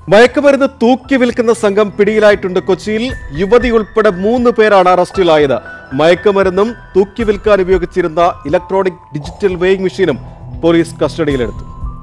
മയക്കുമരുന്ന് തൂക്കി വിൽക്കുന്ന സംഘം പിടിയിലായിട്ടുണ്ട് കൊച്ചിയിൽ യുവതി ഉൾപ്പെടെ മൂന്ന് പേരാണ് അറസ്റ്റിലായത് മയക്കുമരുന്നും തൂക്കി വിൽക്കാൻ ഉപയോഗിച്ചിരുന്ന electronic digital weighing machine police കസ്റ്റഡിയിലെടുത്തു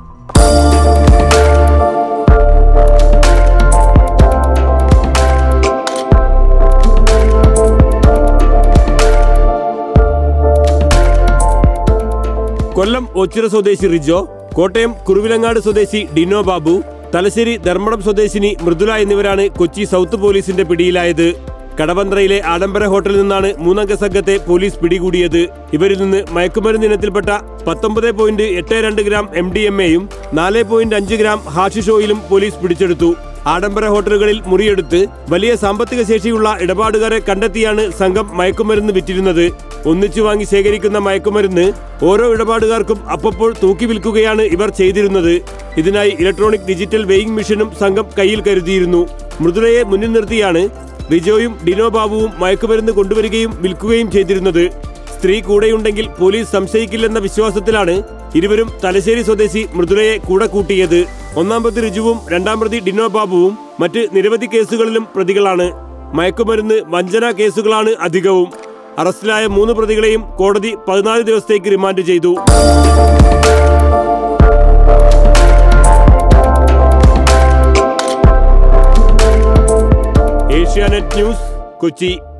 കൊല്ലം ഒച്ചിറ സ്വദേശി റിജോ കോട്ടയം കുറുവിലങ്ങാട് സ്വദേശി ഡിനോ ബാബു തലശ്ശേരി ധർമ്മടം സ്വദേശിനി മൃദുല എന്നിവരാണ് കൊച്ചി സൗത്ത് പോലീസിന്റെ പിടിയിലായത് കടവന്ത്രയിലെ ആഡംബര ഹോട്ടലിൽ നിന്നാണ് മൂന്നംഗ സംഘത്തെ പോലീസ് പിടികൂടിയത് ഇവരിൽ നിന്ന് മയക്കുമരുന്ന് ഇനത്തിൽപ്പെട്ട പത്തൊമ്പത് പോയിന്റ് എട്ട് രണ്ട് ഗ്രാം എം ഡി എം എയും നാല് പോയിന്റ് അഞ്ച് ഗ്രാം ഹാഷിഷ് ഓയിലും പോലീസ് പിടിച്ചെടുത്തു ആഡംബര ഹോട്ടലുകളിൽ മുറിയെടുത്ത് വലിയ സാമ്പത്തിക ശേഷിയുള്ള ഇടപാടുകാരെ കണ്ടെത്തിയാണ് സംഘം മയക്കുമരുന്ന് വിറ്റിരുന്നത് ഒന്നിച്ചു വാങ്ങി ശേഖരിക്കുന്ന മയക്കുമരുന്ന് ഓരോ ഇടപാടുകാർക്കും അപ്പപ്പോൾ തൂക്കി വിൽക്കുകയാണ് ഇവർ ചെയ്തിരുന്നത് ഇതിനായി ഇലക്ട്രോണിക് ഡിജിറ്റൽ വെയിങ് മെഷീനും സംഘം കയ്യിൽ കരുതിയിരുന്നു മൃദുലയെ മുന്നിൽ നിർത്തിയാണ് റിജോയും ഡിനോ ബാബുവും മയക്കുമരുന്ന് കൊണ്ടുവരികയും വിൽക്കുകയും ചെയ്തിരുന്നത് സ്ത്രീ കൂടെയുണ്ടെങ്കിൽ പോലീസ് സംശയിക്കില്ലെന്ന വിശ്വാസത്തിലാണ് ഇരുവരും തലശ്ശേരി സ്വദേശി മൃദുലയെ കൂടെ കൂട്ടിയത് ഒന്നാം പ്രതി റിജുവും രണ്ടാം പ്രതി ഡിനോ ബാബുവും മറ്റ് നിരവധി കേസുകളിലും പ്രതികളാണ് മയക്കുമരുന്ന് വഞ്ചന കേസുകളാണ് അധികവും അറസ്റ്റിലായ മൂന്ന് പ്രതികളെയും കോടതി പതിനാല് ദിവസത്തേക്ക് റിമാൻഡ് ചെയ്തു ഏഷ്യാനെറ്റ് ന്യൂസ് കൊച്ചി